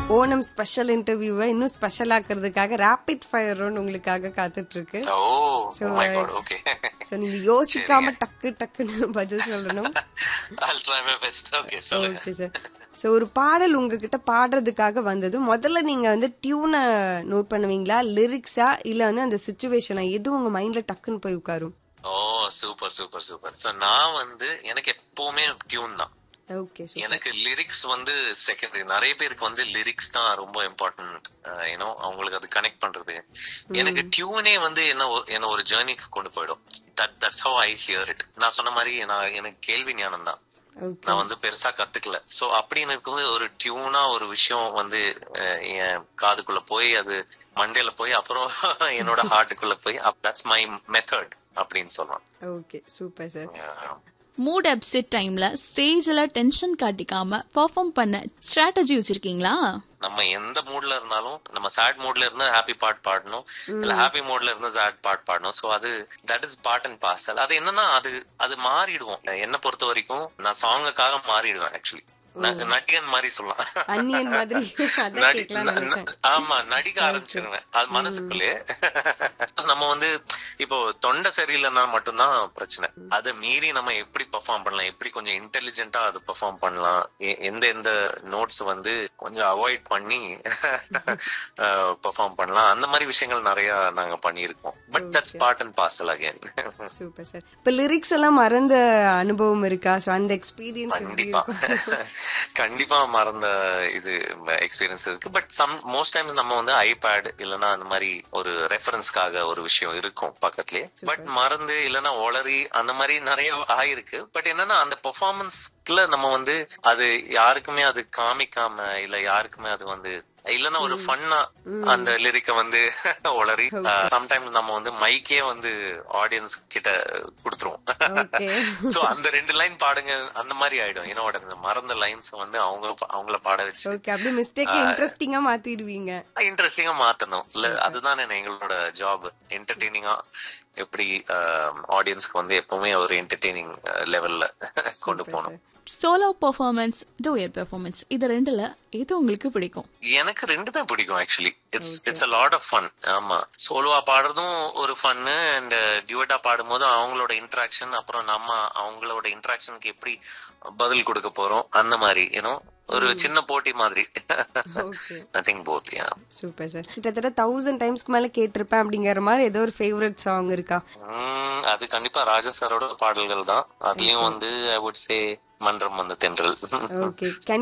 Onam special இன்டர்வியூவை இன்னும் special ஆக்குறதுக்காக ரேபிட் ஃபயர் ரவுண்ட் உங்களுக்காக காத்துட்டு இருக்கு oh So, my god okay so நீங்க யோசிக்காம டக்கு டக்குன்னு பதில் சொல்லணும் I'll try my best okay சொல்லுங்க ஓகே சார் ஸோ ஒரு பாடல் உங்ககிட்ட பாடுறதுக்காக வந்தது முதல்ல நீங்க வந்து டியூனை நோட் பண்ணுவீங்களா லிரிக்ஸா இல்ல வந்து அந்த சுச்சுவேஷனா எது உங்க மைண்ட்ல டக்குன்னு போய் உட்காரும் oh super super super so நான் வந்து எனக்கு எப்பவுமே டியூன் தான் ஓகே எனக்கு லிரிக்ஸ் வந்து செகண்டரி நிறைய பேருக்கு வந்து லிரிக்ஸ் தான் ரொம்ப இம்பார்ட்டன்ட் ஏன்னோ அவங்களுக்கு அது கனெக்ட் பண்றது எனக்கு டியூனே வந்து என்ன ஒரு- என்ன ஒரு ஜேர்னிக்கு கொண்டு போயிடும் that that's how I hear it நான் சொன்ன மாதிரி நான் எனக்கு கேள்வி ஞானம் தான் ஓகே நான் வந்து பெருசா கத்துக்கல சோ அப்படின்னு இருக்கும்போது ஒரு டியூனா ஒரு விஷயம் வந்து அஹ், என் காதுக்குள்ள போய் அது மண்டையில போய் அப்புறம் என்னோட ஹார்ட்டுக்குள்ள போய் தட்ஸ் மை மெத்தட் அப்படின்னு சொல்லலாம் okay super sir Yeah. Mood upset டைம்ல ஸ்டேஜ்ல டென்ஷன் காட்டிக்காம பெர்ஃபார்ம் பண்ண ஸ்ட்ராட்டஜி வச்சிருக்கீங்களா நம்ம எந்த மூட்ல இருந்தாலும் நம்ம சேட் மூட்ல இருந்தா ஹாப்பி பாட் பாடணும் இல்ல ஹாப்பி மூட்ல இருந்தா சேட் பாட் பாடணும் சோ அது that is part and parcel அது என்னன்னா அது அது மாறிடுவோம் என்ன பொறுத்த வரைக்கும் நான் சாங்குக்காக மாறிடுவேன் ஆக்சுவலி நடிகன் மாதிரி சொல்லலாம் அன்னியன் மாதிரி அதான் நடி- கேட்கலாம் ந- நினைச்சேன் ந- ஆமா நடிக்க ஆரம்பிச்சிருவேன் அது மனசுக்குள்ளே நம்ம வந்து இப்போ தொண்டை சரியில்லைன்னா மட்டும்தான் பிரச்சனை அதை மீறி நம்ம எப்படி பெர்ஃபார்ம் பண்ணலாம் எப்படி கொஞ்சம் இன்டெலிஜென்ட்டா அது பெர்ஃபார்ம் பண்ணலாம் எ- எந்த எந்த நோட்ஸ் வந்து கொஞ்சம் அவாய்ட் பண்ணி பெர்ஃபார்ம் பண்ணலாம் அந்த மாதிரி விஷயங்கள் நிறைய நாங்க பண்ணியிருக்கோம் but that's part and parcel again super sir இப்ப லிரிக்ஸ் எல்லாம் மறந்த அனுபவம் இருக்கா சோ அந்த எக்ஸ்பீரியன்ஸ் எப்படி கண்டிப்பா இருக்கும் கண்டிப்பா மறந்த இது எக்ஸ்பீரியன்ஸ் இருக்கு பட் சம் மோஸ்ட் டைம்ஸ் நம்ம வந்து ஐபேட் இல்லனா அந்த மாதிரி ஒரு ரெஃபரன்ஸ்க்காக ஒரு விஷயம் இருக்கும் பக்கத்துலயே பட் மறந்து இல்லனா ஒளரி அந்த மாதிரி நிறைய ஆயிருக்கு பட் என்னன்னா அந்த பெர்ஃபார்மன்ஸ்ல நம்ம வந்து அது யாருக்குமே அது காமிக்காம இல்ல யாருக்குமே அது வந்து இல்லன்னா ஒரு ஃபன்னா அந்த லிரிக்க வந்து ஒளரி சம்டைம்ஸ் நம்ம வந்து மைக்கே வந்து ஆடியன்ஸ் கிட்ட கொடுத்துருவோம் ஓகே சோ அந்த ரெண்டு லைன் பாடுங்க அந்த மாதிரி ஆயிடும் என்னோட இந்த மறந்த லைன்ஸ் வந்து அவங்க அவங்கள பாட வச்சு ஓகே அப்படி மிஸ்டேக் இன்ட்ரெஸ்டிங்கா மாத்திடுவீங்க இன்ட்ரெஸ்டிங்கா மாத்தணும் இல்ல அதுதான் எங்களோட ஜாப் என்டர்டெய்னிங்கா எப்படி ஆடியன்ஸ்க்கு வந்து எப்பவுமே ஒரு என்டர்டெய்னிங் லெவல்ல கொண்டு போகணும் சோலோ பெர்ஃபார்மன்ஸ் டூயர் பெர்ஃபார்மன்ஸ் இது ரெண்டுல எது உங்களுக்கு பிடிக்கும் எனக்கு ரெண்டுமே பிடிக்கும் actually it's it's a lot of fun ஆமா சோலோவா பாடுறதும் ஒரு ஃபன்னு அண்ட் டியூட்டா பாடும்போது அவங்களோட இன்ட்ராக்ஷன் அப்புறம் நம்ம அவங்களோட இன்ட்ராக்ஷனுக்கு எப்படி பதில் கொடுக்க போறோம் அந்த மாதிரி ஏன்னோ ஒரு சின்ன போட்டி மாதிரி okay nothing both yeah super sir கிட்டத்தட்ட தௌசண்ட் டைம்ஸ்க்கு மேல கேட்டிருப்பேன் அப்படிங்கிற மாதிரி ஏதோ ஒரு ஃபேவரட் சாங் இருக்கா உம் அது கண்டிப்பா ராஜா சாரோட பாடல்கள் தான் அதுலயும் வந்து ஐ வுட் சே மன்றம் வந்து தென்றல் ஓகே